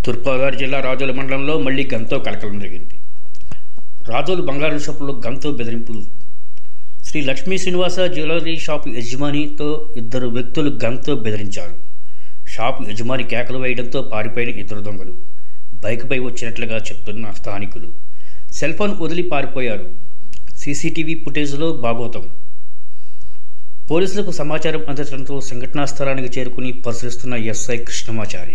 తూర్పుగోదావరి జిల్లా రాజోలు మండలంలో మళ్లీ గంతో కలకలం జరిగింది రాజోలు బంగారం షాపులో గంతో బెదిరింపులు శ్రీ లక్ష్మీ శ్రీనివాస జ్యువెలరీ షాపు యజమానితో ఇద్దరు వ్యక్తులు గంతో బెదిరించారు షాపు యజమాని కేకలు వేయడంతో పారిపోయిన ఇద్దరు దొంగలు బైక్పై వచ్చినట్లుగా చెప్తున్న స్థానికులు సెల్ ఫోన్ వదిలి పారిపోయారు సీసీటీవీ ఫుటేజ్లో భాగోతం పోలీసులకు సమాచారం అందడంతో సంఘటనా స్థలానికి చేరుకుని పరిశీలిస్తున్న ఎస్ఐ కృష్ణమాచారి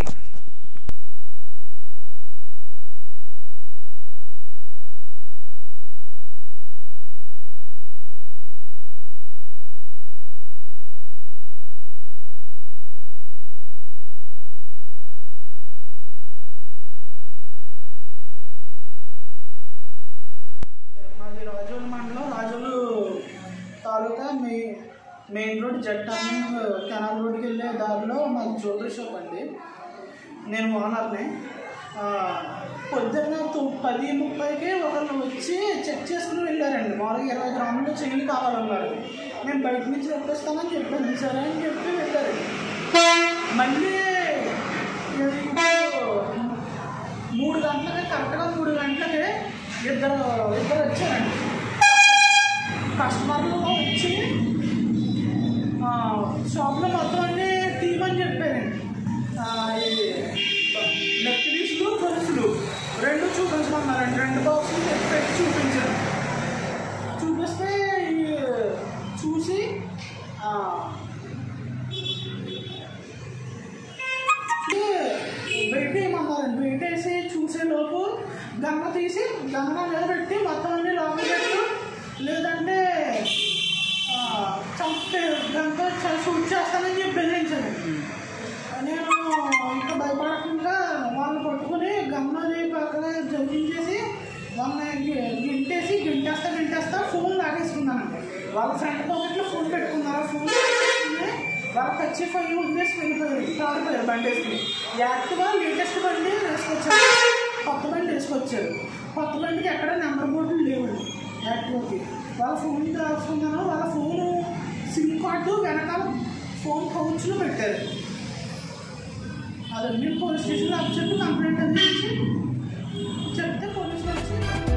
మాది రాజోలు మండలం రాజోలు తాలూకా మెయి మెయిన్ రోడ్ జట్ టర్నింగ్ కెనాల్ రోడ్కి వెళ్ళే దారిలో మాది జ్యువెలరీ షాప్ అండి నేను ఓనర్ని ఆ, పొద్దున్న తొ- పది ముప్పైకి ఒకళ్ళు వచ్చి చెక్ చేసుకుని వెళ్ళారండి మామూలుగా ఇరవై గ్రాములు చెయ్యి కావాలన్నారు నేను బయట నుంచి తెప్పిస్తానని చెప్పాను సరే అని చెప్పి వెళ్ళారు మళ్ళీ ఇప్పుడు మూడు గంటలకి కరెక్ట్గా మూడు గంటలకి ఇద్దరు ఇద్దరు వచ్చారండి కస్టమర్లు వచ్చి ఆ, షాప్లో మొత్తం అన్ని తీయమని చెప్పారండి ఆ, ఇది నెక్ పీసులు గొలుసులు రెండు చూపించమన్నారండి రెండు బాక్సులు తెచ్చి పెట్టి చూపించారు చూపిస్తే ఈ చూసి ఆ, వెయిట్ వేయమన్నారండి వెయిట్ వేసి చూసేలోపు గంగ తీసి గంగ మీద పెట్టి మొత్తం అన్ని లోపల పెట్టు లేదంటే ఆ, చంపే గంగ చ- షూట్ చేస్తానని చెప్పి బెదిరించాను నేను ఇంకా భయపడకుండా వాళ్ళని పట్టుకుని గమ్మది పక్కన జరిగించేసి వాళ్ళని గి- గింటేసి గింటేస్తా గింటేస్తా ఫోన్ లాగేసుకున్నానండి వాళ్ళ ఫ్రంట్ పాకెట్లో ఫోన్ పెట్టుకున్నారు ఫోన్ పెట్టుకుని వాళ్ళ కచ్చి ఫైవ్ ఉండేసి వెళ్ళిపోయారు పారిపోయారు బండి వేసుకుని యాక్టివ్గా లేటెస్ట్ బండి వేసుకొచ్చారు కొత్త బండి వేసుకొచ్చారు కొత్త బండికి ఎక్కడ నెంబర్ బోర్డులు లేవండి యాక్టివ్కి వాళ్ళ ఫోన్ దాచుకున్నాను వాళ్ళ ఫోను సిమ్ కార్డు వెనకాల ఫోన్ పౌచ్లో పెట్టారు అదన్నీ పోలీస్ స్టేషన్లో అప్ చెప్పి కంప్లైంట్ అందించి చెప్తే పోలీసులు వచ్చి